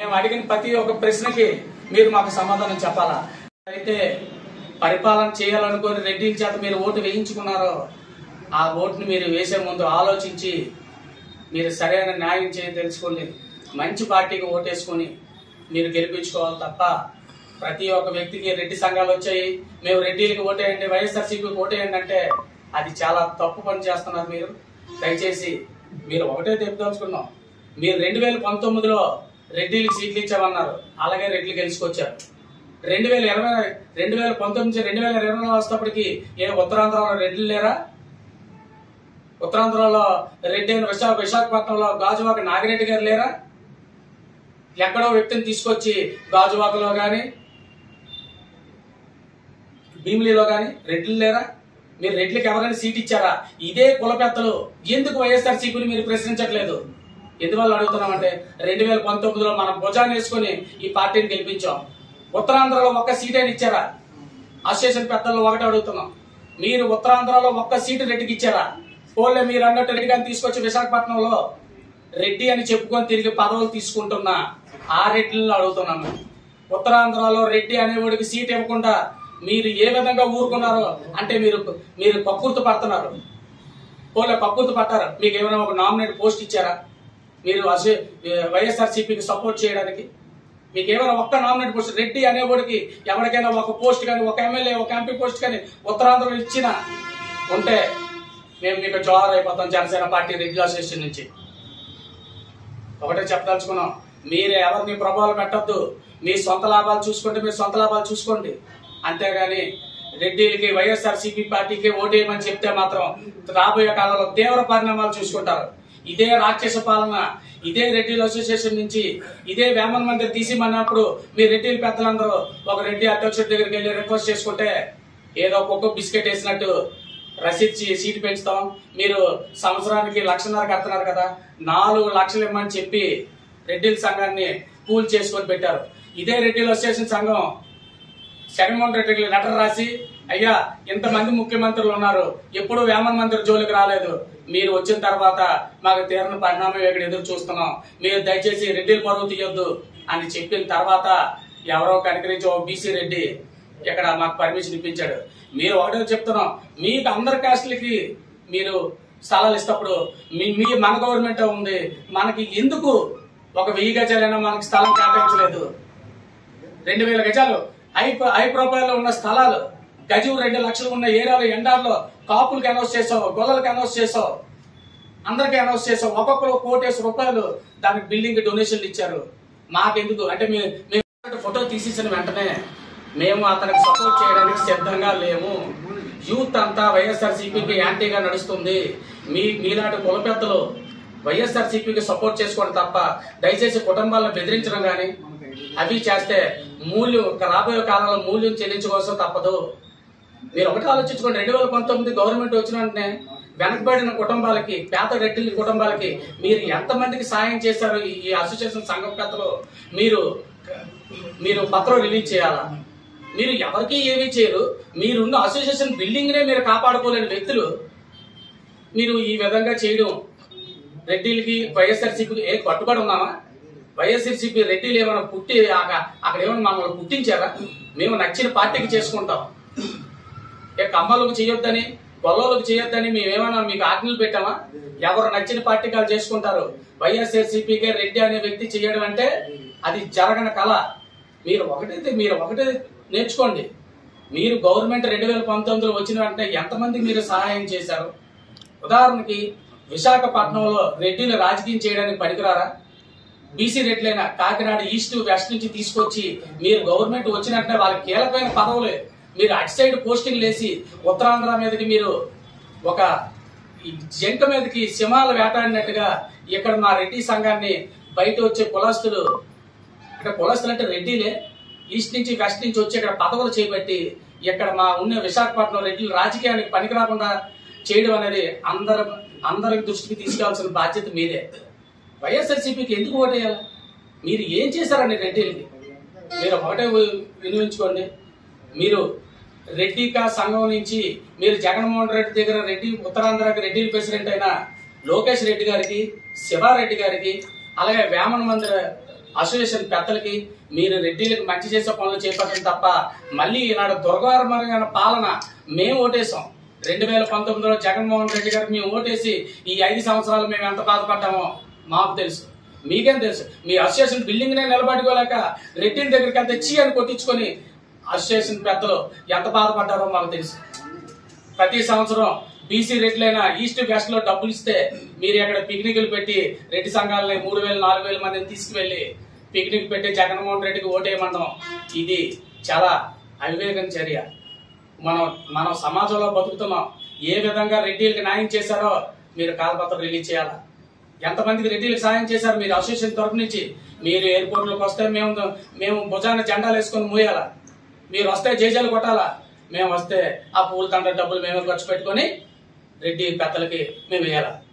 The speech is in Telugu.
మేము అడిగిన ప్రతి ఒక్క ప్రశ్నకి మీరు మాకు సమాధానం చెప్పాలా అయితే పరిపాలన చేయాలనుకుని రెడ్డిల చేత మీరు ఓటు వేయించుకున్నారో ఆ ఓటుని మీరు వేసే ముందు ఆలోచించి మీరు సరైన న్యాయం చేయ తెలుసుకొని మంచి పార్టీకి ఓటేసుకొని మీరు గెలిపించుకోవాలి తప్ప ప్రతి ఒక్క వ్యక్తికి రెడ్డి సంఘాలు వచ్చాయి మేము రెడ్డిలకి ఓటేయండి వైఎస్ఆర్సీపీకి ఓటేయండి అంటే అది చాలా తప్పు పని చేస్తున్నారు మీరు దయచేసి మీరు ఒకటే తెప్పుదలుచుకున్నాం మీరు రెండు వేల పంతొమ్మిదిలో రెడ్డిలకి సీట్లు ఇచ్చామన్నారు అలాగే రెడ్లు గెలుచుకొచ్చారు రెండు వేల ఇరవై రెండు వేల పంతొమ్మిది నుంచి రెండు వేల ఇరవై వచ్చేటప్పటికి ఏ ఉత్తరాంధ్రలో రెడ్లు లేరా ఉత్తరాంధ్రలో రెడ్డి అయిన విశాఖ విశాఖపట్నంలో గాజువాక నాగిరెడ్డి గారు లేరా ఎక్కడో వ్యక్తిని తీసుకొచ్చి గాజువాకలో గాని భీమిలీలో గాని రెడ్లు లేరా మీరు రెడ్లకి ఎవరైనా సీట్ ఇచ్చారా ఇదే కుల పెద్దలు ఎందుకు వైఎస్ఆర్ సీపీని మీరు ప్రశ్నించట్లేదు ఎందువల్ల అడుగుతున్నామంటే రెండు వేల పంతొమ్మిదిలో మనం భుజాన్ని వేసుకొని ఈ పార్టీని గెలిపించాం ఉత్తరాంధ్రలో ఒక్క సీట్ అయినా ఇచ్చారా అసోసియేషన్ పెద్దలు ఒకటి అడుగుతున్నాం మీరు ఉత్తరాంధ్రలో ఒక్క సీటు రెడ్డికి ఇచ్చారా పోలే మీరు అన్నట్టు రెడ్డి గారిని తీసుకొచ్చి విశాఖపట్నంలో రెడ్డి అని చెప్పుకొని తిరిగి పదవులు తీసుకుంటున్నా ఆ రెడ్డిని అడుగుతున్నాము ఉత్తరాంధ్రలో రెడ్డి అనేవాడికి సీట్ ఇవ్వకుండా మీరు ఏ విధంగా ఊరుకున్నారో అంటే మీరు మీరు కక్కుర్తి పడుతున్నారు పోలే కక్కుర్తి పట్టారు మీకు ఏమైనా ఒక నామినేట్ పోస్ట్ ఇచ్చారా మీరు అసే వైఎస్ఆర్ సిపికి సపోర్ట్ చేయడానికి మీకు ఏమైనా ఒక్క నామినేట్ పోస్ట్ రెడ్డి అనేవాడికి ఎవరికైనా ఒక పోస్ట్ కానీ ఒక ఎమ్మెల్యే ఒక ఎంపీ పోస్ట్ కానీ ఉత్తరాంధ్రలో ఇచ్చిన ఉంటే మేము మీకు జోహార్ అయిపోతాం జనసేన పార్టీ రెడ్డి అసోసియేషన్ నుంచి ఒకటే చెప్పదలుచుకున్నాం మీరు ఎవరిని ప్రభావాలు పెట్టద్దు మీ సొంత లాభాలు చూసుకుంటే మీరు సొంత లాభాలు చూసుకోండి అంతేగాని రెడ్డిలకి వైఎస్ఆర్ సిపి పార్టీకి ఓటేయమని చెప్తే మాత్రం రాబోయే కాలంలో తీవ్ర పరిణామాలు చూసుకుంటారు ఇదే రాక్షస పాలన ఇదే రెడ్డిల అసోసియేషన్ నుంచి ఇదే వేమన్ మందిర్ తీసిమన్నప్పుడు మీ రెడ్డిల పెద్దలందరూ ఒక రెడ్డి అధ్యక్షుడి దగ్గరికి వెళ్ళి రిక్వెస్ట్ చేసుకుంటే ఏదో ఒక్కొక్క బిస్కెట్ వేసినట్టు రసీద్ చీ- సీటు పెంచుతాం మీరు సంవత్సరానికి లక్షన్నర కడుతున్నారు కదా నాలుగు లక్షలు ఇమ్మని చెప్పి రెడ్డిల సంఘాన్ని కూల్ చేసుకొని పెట్టారు ఇదే రెడ్డిల అసోసియేషన్ సంఘం జగన్మోహన్ రెడ్డికి లెటర్ రాసి అయ్యా ఇంతమంది ముఖ్యమంత్రులు ఉన్నారు ఎప్పుడు వేమన్ మందిర్ జోలికి రాలేదు మీరు వచ్చిన తర్వాత మాకు తీరని పరిణామం ఇక్కడ ఎదురు చూస్తున్నాం మీరు దయచేసి రెడ్డిల పరువు తీయొద్దు అని చెప్పిన తర్వాత ఎవరో కనికరించి ఓ బీసీ రెడ్డి ఇక్కడ మాకు పర్మిషన్ ఇప్పించాడు మీరు ఒకటే చెప్తున్నాం మీకు అందరి కాస్ట్లకి మీరు స్థలాలు ఇస్తప్పుడు మీ మీ మన గవర్నమెంట్ ఉంది మనకి ఎందుకు ఒక వెయ్యి గజాలైనా మనకి స్థలం కేటాయించలేదు రెండు వేల గజాలు హై హై ప్రొఫైల్ ఉన్న స్థలాలు గజం రెండు లక్షలు ఉన్న ఏరియాలో ఎండార్లో కాపులకి అనౌన్స్ చేసావు గొల్లలకి అనౌన్స్ చేసావు అందరికి అనౌన్స్ చేసావు ఒక్కొక్కరు కోటేసి రూపాయలు దానికి బిల్డింగ్ డొనేషన్లు ఇచ్చారు మాకెందుకు అంటే మీ- మేము ఫోటో తీసేసిన వెంటనే మేము అతనికి సపోర్ట్ చేయడానికి సిద్ధంగా లేము యూత్ అంతా వైఎస్ఆర్ సిపికి యాంటీగా నడుస్తుంది మీ మీలాంటి కుల పెద్దలు వైఎస్ఆర్ సిపికి సపోర్ట్ చేసుకోండి తప్ప దయచేసి కుటుంబాలను బెదిరించడం కానీ అవి చేస్తే మూల్యం ఒక రాబోయే కాలంలో మూల్యం చెల్లించుకోవాల్సిన తప్పదు మీరు ఒకటి ఆలోచించుకోండి రెండు వేల పంతొమ్మిది గవర్నమెంట్ వచ్చిన వెంటనే వెనకబడిన కుటుంబాలకి పేద రెడ్డి కుటుంబాలకి మీరు ఎంతమందికి సాయం చేశారు ఈ ఈ అసోసియేషన్ సంఘం పెద్దలు మీరు మీరు పత్రం రిలీజ్ చేయాలా మీరు ఎవరికి ఏమీ చేయరు మీరున్న అసోసియేషన్ బిల్డింగ్ నే మీరు కాపాడుకోలేని వ్యక్తులు మీరు ఈ విధంగా చేయడం రెడ్డిలకి వైఎస్ఆర్సీపీకి ఏ కట్టుబడి ఉన్నామా వైఎస్ఆర్సీపీ రెడ్డిలు ఏమైనా పుట్టి అక- అక్కడ ఏమైనా మమ్మల్ని పుట్టించారా మేము నచ్చిన పార్టీకి చేసుకుంటాం ఇక కమ్మలకు చేయొద్దని గొల్లలకు చేయొద్దని మేమేమైనా మీకు ఆజ్ఞలు పెట్టామా ఎవరు నచ్చిన పార్టీ వాళ్ళు చేసుకుంటారు వైఎస్ఆర్సీపీకే రెడ్డి అనే వ్యక్తి చేయడం అంటే అది జరగని కళ మీరు ఒకటైతే మీరు ఒకటే నేర్చుకోండి మీరు గవర్నమెంట్ రెండు వేల పంతొమ్మిదిలో వచ్చిన వెంటనే ఎంతమందికి మీరు సహాయం చేశారు ఉదాహరణకి విశాఖపట్నంలో రెడ్డిని రాజకీయం చేయడానికి పనికిరారా బీసీ రెడ్లైన కాకినాడ ఈస్ట్ వెస్ట్ నుంచి తీసుకొచ్చి మీరు గవర్నమెంట్ వచ్చినట్టే వాళ్ళకి కీలకమైన పదవులే మీరు అటు సైడ్ పోస్టింగ్ లేసి ఉత్తరాంధ్ర మీదకి మీరు ఒక ఈ జంక మీదకి సింహాలు వేటాడినట్టుగా ఇక్కడ మా రెడ్డి సంఘాన్ని బయట వచ్చే కులస్తులు ఇక్కడ కులస్తులు అంటే రెడ్డిలే ఈస్ట్ నుంచి వెస్ట్ నుంచి వచ్చి ఇక్కడ పదవులు చేపట్టి ఇక్కడ మా ఉన్న విశాఖపట్నం రెడ్డిలు రాజకీయానికి పనికి రాకుండా చేయడం అనేది అందరి అందరి దృష్టికి తీసుకెళ్లాల్సిన బాధ్యత మీదే వైఎస్ఆర్సీపీకి ఎందుకు ఓటేయాలి మీరు ఏం చేశారండి రెడ్డిలకి మీరు ఒకటే వినియోగించుకోండి మీరు రెడ్డి కా సంఘం నుంచి మీరు జగన్మోహన్ రెడ్డి దగ్గర రెడ్డి ఉత్తరాంధ్రకి రెడ్డి ప్రెసిడెంట్ అయిన లోకేష్ రెడ్డి గారికి శివారెడ్డి గారికి అలాగే వేమన్ మందిర అసోసియేషన్ పెద్దలకి మీరు రెడ్డిలకు మంచి చేసే పనులు చేపట్టండి తప్ప మళ్ళీ ఈనాడు దుర్గారమైన పాలన మేము ఓటేసాం రెండు వేల పంతొమ్మిదిలో జగన్మోహన్ రెడ్డి గారికి మేము ఓటేసి ఈ ఐదు సంవత్సరాలు మేము ఎంత బాధపడ్డామో మాకు తెలుసు మీకేం తెలుసు మీ అసోసియేషన్ బిల్డింగ్ నే నిలబడుకోలేక రెడ్డిల దగ్గరికి వెళ్తే చీ అని కొట్టించుకొని అసోసియేషన్ పెద్దలు ఎంత బాధపడ్డారో మాకు తెలుసు ప్రతి సంవత్సరం బీసీ రెడ్లైనా ఈస్ట్ వెస్ట్ లో డబ్బులు ఇస్తే మీరు ఇక్కడ పిక్నిక్లు పెట్టి రెడ్డి సంఘాలని మూడు వేలు నాలుగు వేల మందిని తీసుకువెళ్లి పిక్నిక్ పెట్టి జగన్మోహన్ రెడ్డికి ఓటేయమంటాం ఇది చాలా అవివేకం చర్య మనం మనం సమాజంలో బతుకుతున్నాం ఏ విధంగా రెడ్డిలకు న్యాయం చేశారో మీరు కాలపత్రం రిలీజ్ చేయాలా ఎంతమందికి రెడ్డిలకు సాయం చేశారు మీరు అసోసియేషన్ తరపు నుంచి మీరు ఎయిర్పోర్ట్లకు వస్తే మేము మేము భుజాన జెండాలు వేసుకొని మూయాలా మీరు వస్తే జేజాలు కొట్టాలా మేము వస్తే ఆ పూల తండ్రి డబ్బులు మేమే ఖర్చు పెట్టుకొని రెడ్డి పెద్దలకి మేము వేయాలా